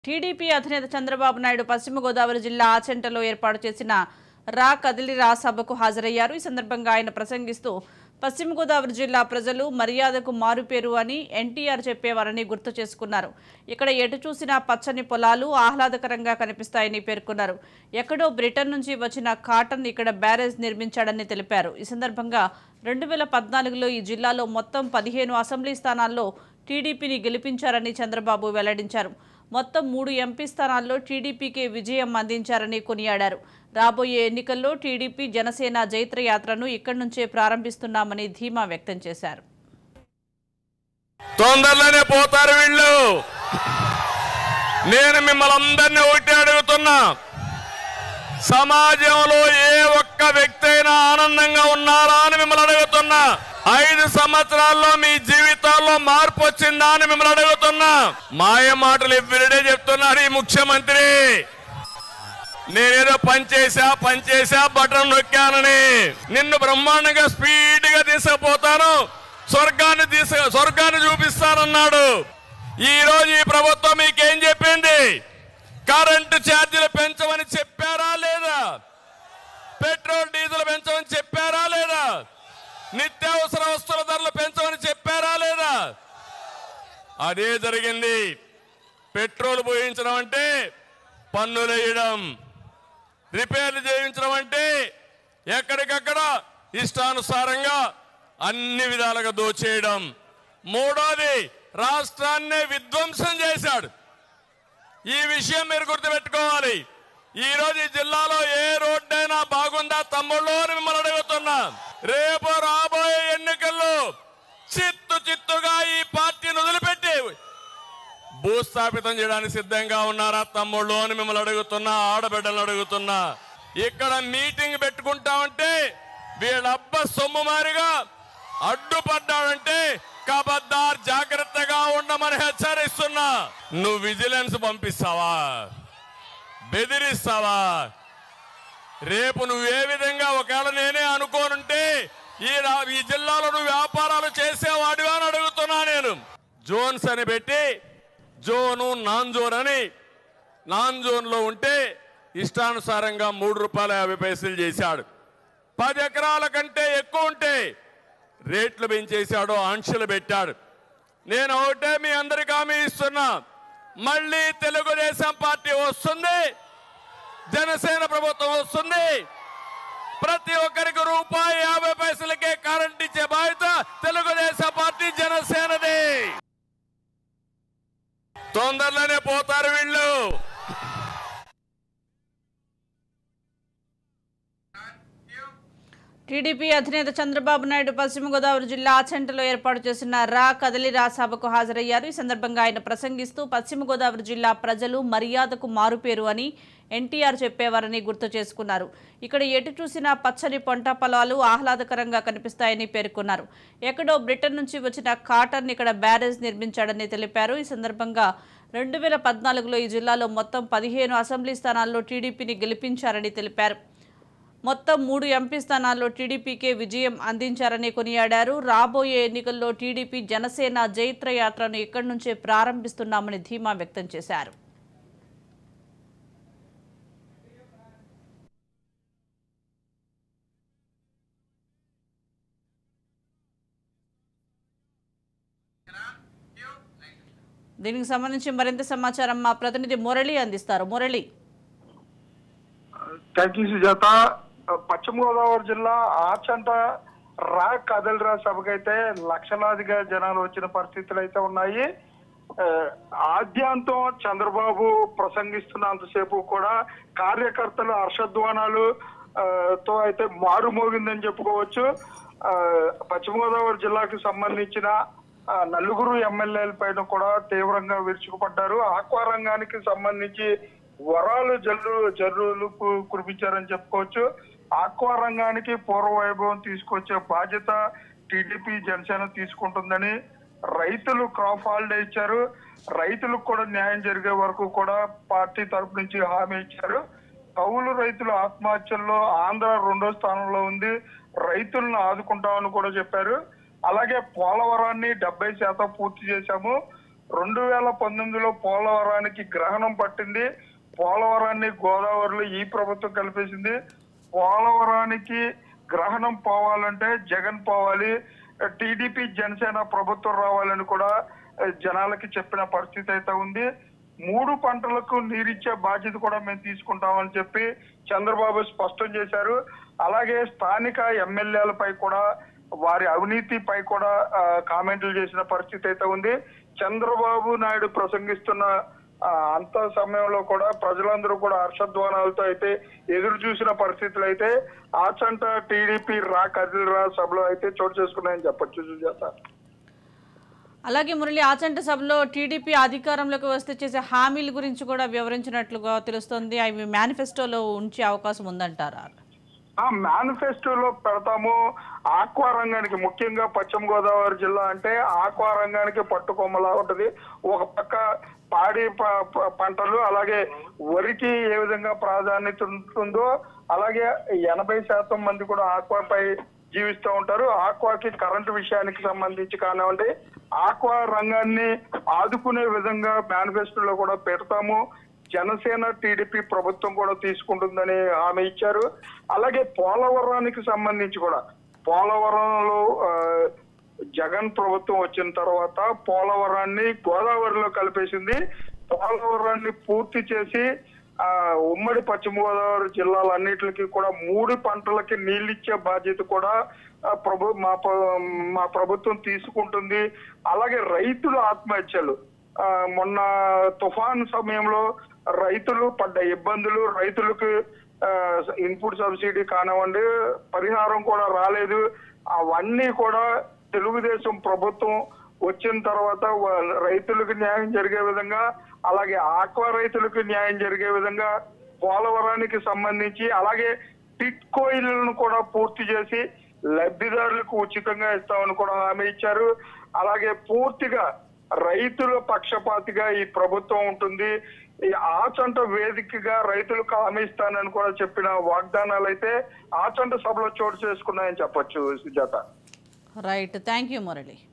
TDP అధినేత చంద్రబాబు నాయుడు పశ్చిమ గోదావరి జిల్లా ఆచంటలో ఏర్పాటు చేసిన రా కదిలి రా సభకు హాజరయ్యారు ఈ సందర్భంగా ఆయన ప్రసంగిస్తూ పశ్చిమ గోదావరి జిల్లా ప్రజలు మర్యాదకు మారుపేరు అని ఎన్టీఆర్ చెప్పేవారని గుర్తు చేసుకున్నారు ఇక్కడ ఎటు చూసినా పచ్చని పొలాలు ఆహ్లాదకరంగా కనిపిస్తాయని పేర్కొన్నారు ఎక్కడో బ్రిటన్ నుంచి వచ్చిన కాటన్ ఇక్కడ బ్యారేజ్ నిర్మించాడని తెలిపారు ఈ సందర్భంగా రెండు వేల పద్నాలుగులో ఈ జిల్లాలో మొత్తం పదిహేను అసెంబ్లీ స్థానాల్లో టీడీపీని గెలిపించారని చంద్రబాబు వెల్లడించారు మొత్తం మూడు ఎంపీ స్థానాల్లో టీడీపీకే విజయం అందించారని కొనియాడారు రాబోయే ఎన్నికల్లో టీడీపీ జనసేన జైత్రయాత్రను ఇక్కడి నుంచే ప్రారంభిస్తున్నామని ధీమా వ్యక్తం చేశారు తొందరలోనే పోతారు వీళ్ళు నేను మిమ్మల్ని అందరినీ ఒకటి అడుగుతున్నా సమాజంలో ఏ ఒక్క వ్యక్తి అయినా ఆనందంగా ఉన్నారా అని మిమ్మల్ని అడుగుతున్నా ఐదు సంవత్సరాల్లో మీ జీవితాల్లో మార్పు వచ్చిందా అని మిమ్మల్ని అడుగుతున్నా మాయ మాటలు ఎవ్రీడే చెప్తున్నారు ఈ ముఖ్యమంత్రి నేనేదో పనిచేసా పనిచేసా బటన్ నొక్కానని నిన్ను బ్రహ్మాండంగా స్పీడ్ గా తీసుకుపోతాను స్వర్గాన్ని తీసు స్వర్గాన్ని చూపిస్తానన్నాడు ఈ రోజు ఈ ప్రభుత్వం మీకేం చెప్పింది కరెంటు ఛార్జీలు పెంచమని చెప్పారా లేదా పెట్రోల్ డీజిల్ పెంచమని చెప్పారా లేదా నిత్యావసర వస్తువుల ధరలు పెంచమని చెప్పారా లేదా అదే జరిగింది పెట్రోల్ పోయించడం అంటే పన్నులు వేయడం రిపేర్లు చేయించడం అంటే ఎక్కడికక్కడ ఇష్టానుసారంగా అన్ని విధాలుగా దోచేయడం మూడోది రాష్ట్రాన్నే విధ్వంసం చేశాడు ఈ విషయం మీరు గుర్తుపెట్టుకోవాలి ఈ రోజు ఈ జిల్లాలో ఏ రోడ్డైనా బాగుందా తమ్ముళ్ళు అని మిమ్మల్ని అడుగుతున్నా రేపు రాబోయే ఎన్నికల్లో చిత్తు చిత్తుగా ఈ పార్టీని వదిలిపెట్టి భూస్థాపితం చేయడానికి సిద్ధంగా ఉన్నారా తమ్ముళ్ళు అని మిమ్మల్ని అడుగుతున్నా ఆడబిడ్డలను అడుగుతున్నా ఇక్కడ మీటింగ్ పెట్టుకుంటామంటే వీళ్ళబ్బ సొమ్ము మారిగా అడ్డుపడ్డాడంటే కబద్దార్ జాగ్రత్తగా ఉండమని హెచ్చరిస్తున్నా నువ్వు విజిలెన్స్ పంపిస్తావా బెదిరిస్తావా రేపు నువ్వు ఏ విధంగా ఒకవేళ నేనే అనుకోనుంటే ఈ రా- ఈ జిల్లాలో నువ్వు వ్యాపారాలు చేసేవాడివా అని అడుగుతున్నా నేను జోన్స్ అని పెట్టి జోను నాన్ జోన్ అని నాన్ జోన్ లో ఉంటే ఇష్టానుసారంగా మూడు రూపాయల యాభై పైసలు చేశాడు పది ఎకరాల కంటే ఎక్కువ ఉంటే రేట్లు పెంచేశాడు ఆంక్షలు పెట్టాడు నేను ఒకటే మీ అందరికి హామీ ఇస్తున్నా మళ్ళీ తెలుగుదేశం పార్టీ వస్తుంది జనసేన ప్రభుత్వం వస్తుంది ప్రతి ఒక్కరికి రూపాయి యాభై పైసలకే కరెంట్ ఇచ్చే బాధ్యత తెలుగుదేశం పార్టీ జనసేనది తొందరలోనే పోతారు వీళ్ళు టీడీపీ అధినేత చంద్రబాబు నాయుడు పశ్చిమ గోదావరి జిల్లా ఆచంటలో ఏర్పాటు చేసిన రా కదలి రా సభకు హాజరయ్యారు ఈ సందర్భంగా ఆయన ప్రసంగిస్తూ పశ్చిమ గోదావరి జిల్లా ప్రజలు మర్యాదకు మారుపేరు అని ఎన్టీఆర్ చెప్పేవారని గుర్తు చేసుకున్నారు ఇక్కడ ఎటు చూసినా పచ్చని పంట పొలాలు ఆహ్లాదకరంగా కనిపిస్తాయని పేర్కొన్నారు ఎక్కడో బ్రిటన్ నుంచి వచ్చిన కాటన్ ఇక్కడ బ్యారేజ్ నిర్మించాడని తెలిపారు ఈ సందర్భంగా రెండు వేల పద్నాలుగులో ఈ జిల్లాలో మొత్తం పదిహేను అసెంబ్లీ స్థానాల్లో టీడీపీని గెలిపించారని తెలిపారు మొత్తం మూడు ఎంపీ స్థానాల్లో టీడీపీకే విజయం అందించారని కొనియాడారు రాబోయే ఎన్నికల్లో టీడీపీ జనసేన జైత్ర యాత్రను ఇక్కడి నుంచే ప్రారంభిస్తున్నామని ధీమా వ్యక్తం చేశారు దీనికి సంబంధించి మరింత సమాచారం మా ప్రతినిధి మురళి అందిస్తారు మురళి థ్యాంక్ యూ సుజాత పశ్చిమ గోదావరి జిల్లా ఆచంట రా కదలరా సభకైతే లక్షలాదిగా జనాలు వచ్చిన పరిస్థితులు అయితే ఉన్నాయి ఆ, ఆద్యాంతం చంద్రబాబు ప్రసంగిస్తున్నంతసేపు కూడా కార్యకర్తలు హర్షధ్వానాలు ఆ, తో అయితే మారుమోగిందని చెప్పుకోవచ్చు ఆ, పశ్చిమ గోదావరి జిల్లాకు సంబంధించిన ఆ, నలుగురు ఎమ్మెల్యేల పైన కూడా తీవ్రంగా విరుచుకుపడ్డారు ఆక్వా రంగానికి సంబంధించి వరాలు జల్లు జల్లులు కు- కురిపించారని చెప్పుకోవచ్చు ఆక్వా రంగానికి పూర్వ వైభవం తీసుకొచ్చే బాధ్యత టీడీపీ జనసేన తీసుకుంటుందని రైతులు క్రాప్ హాలిడే ఇచ్చారు రైతులకు కూడా న్యాయం జరిగే వరకు కూడా పార్టీ తరపు నుంచి హామీ ఇచ్చారు కౌలు రైతుల ఆత్మహత్యల్లో ఆంధ్ర రెండో స్థానంలో ఉంది రైతులను ఆదుకుంటామని కూడా చెప్పారు అలాగే పోలవరాన్ని డెబ్బై శాతం పూర్తి చేశాము రెండు వేల పంతొమ్మిదిలో పోలవరానికి గ్రహణం పట్టింది పోలవరాన్ని గోదావరిలో ఈ ప్రభుత్వం కల్పేసింది పోలవరానికి గ్రహణం పోవాలంటే జగన్ పోవాలి టీడీపీ జనసేన ప్రభుత్వం రావాలని కూడా ఆ, జనాలకి చెప్పిన పరిస్థితి అయితే ఉంది మూడు పంటలకు నీరిచ్చే బాధ్యత కూడా మేము తీసుకుంటామని చెప్పి చంద్రబాబు స్పష్టం చేశారు అలాగే స్థానిక ఎమ్మెల్యేలపై కూడా వారి అవినీతిపై కూడా ఆ, కామెంట్లు చేసిన పరిస్థితి అయితే ఉంది చంద్రబాబు నాయుడు ప్రసంగిస్తున్న ఆ, అంత సమయంలో కూడా ప్రజలందరూ కూడా హర్షధ్వానాలతో అయితే ఎదురు చూసిన పరిస్థితులు అయితే ఆచంట టీడీపీ రా కదిలిరా సభలో అయితే చోటు చేసుకున్నాయని చెప్పొచ్చు సుజాత అలాగే మురళి ఆచంట సభలో టీడీపీ అధికారంలోకి వస్తే చేసే హామీల గురించి కూడా వివరించినట్లుగా తెలుస్తోంది అవి మేనిఫెస్టోలో ఉంచే అవకాశం ఉందంటారా ఆ మేనిఫెస్టోలో పెడతాము ఆక్వా రంగానికి ముఖ్యంగా పశ్చిమ గోదావరి జిల్లా అంటే ఆక్వా రంగానికి పట్టుకొమ్మలా ఉంటది ఒక పక్క పాడి ప- ప- పంటలు అలాగే వరికి ఏ విధంగా ప్రాధాన్యత ఉంటుందో అలాగే ఎనభై శాతం మంది కూడా ఆక్వాపై జీవిస్తూ ఉంటారు ఆక్వాకి కరెంటు విషయానికి సంబంధించి కానివ్వండి ఆక్వా రంగాన్ని ఆదుకునే విధంగా మేనిఫెస్టోలో కూడా పెడతాము జనసేన టీడీపీ ప్రభుత్వం కూడా తీసుకుంటుందని హామీ ఇచ్చారు అలాగే పోలవరానికి సంబంధించి కూడా పోలవరంలో ఆ, జగన్ ప్రభుత్వం వచ్చిన తర్వాత పోలవరాన్ని గోదావరిలో కలిపేసింది పోలవరాన్ని పూర్తి చేసి ఆ ఉమ్మడి పశ్చిమ గోదావరి జిల్లాలన్నిటికీ కూడా మూడు పంటలకి నీళ్ళిచ్చే బాధ్యత కూడా ఆ, ప్రభు మా ప్ర- మా ప్రభుత్వం తీసుకుంటుంది అలాగే రైతుల ఆత్మహత్యలు ఆ, మొన్న తుఫాన్ సమయంలో రైతులు పడ్డ ఇబ్బందులు రైతులకు ఇన్పుట్ సబ్సిడీ కానివ్వండి పరిహారం కూడా రాలేదు అవన్నీ కూడా తెలుగుదేశం ప్రభుత్వం వచ్చిన తర్వాత వా- రైతులకు న్యాయం జరిగే విధంగా అలాగే ఆక్వా రైతులకు న్యాయం జరిగే విధంగా పోలవరానికి సంబంధించి అలాగే టిట్కో ఇళ్లను కూడా పూర్తి చేసి లబ్ధిదారులకు ఉచితంగా ఇస్తామని కూడా హామీ ఇచ్చారు అలాగే పూర్తిగా రైతుల పక్షపాతిగా ఈ ప్రభుత్వం ఉంటుంది ఈ ఆచంట వేదికగా రైతులకు హామీ ఇస్తానని కూడా చెప్పిన వాగ్దానాలు అయితే ఆచంట సభలో చోటు చేసుకున్నాయని చెప్పొచ్చు Sujatha right thank you Murali